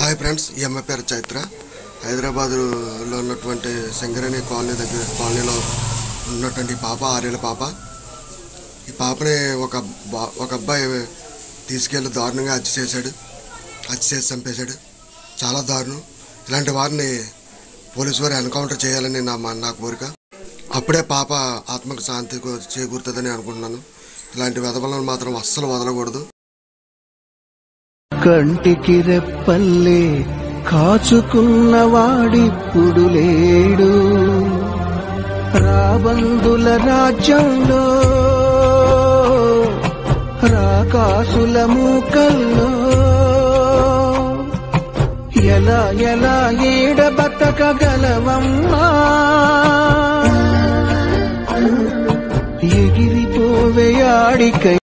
hi friends ఈ అమ్మాయి పేరు చైత్ర హైదరాబాదులో ఉన్నటువంటి సింగరేణి కాలనీ దగ్గర కాలనీలో ఉన్నటువంటి ఈ పాప ఆరేళ్ళ పాప ఈ పాపని ఒక బా- ఒక అబ్బాయి తీసుకెళ్ళి దారుణంగా హత్య చేశాడు హత్య చేసి చంపేశాడు చాలా దారుణం ఇలాంటి వారిని పోలీసు వారు ఎన్కౌంటర్ చేయాలని నా మా- నా కోరిక అప్పుడే పాప ఆత్మకు శాంతి కూ- చేకూరుతుందని అనుకుంటున్నాను ఇలాంటి వెధవలను మాత్రం అస్సలు వదలకూడదు కంటికి రెప్పల్లే కాచుకున్న వాడిప్పుడు లేడు రాబందుల రాజ్యంలో రాకాసుల మూకల్లో ఎలా ఎలా ఏడ బతకగలవమ్మా ఎగిరిపోవే ఆడికై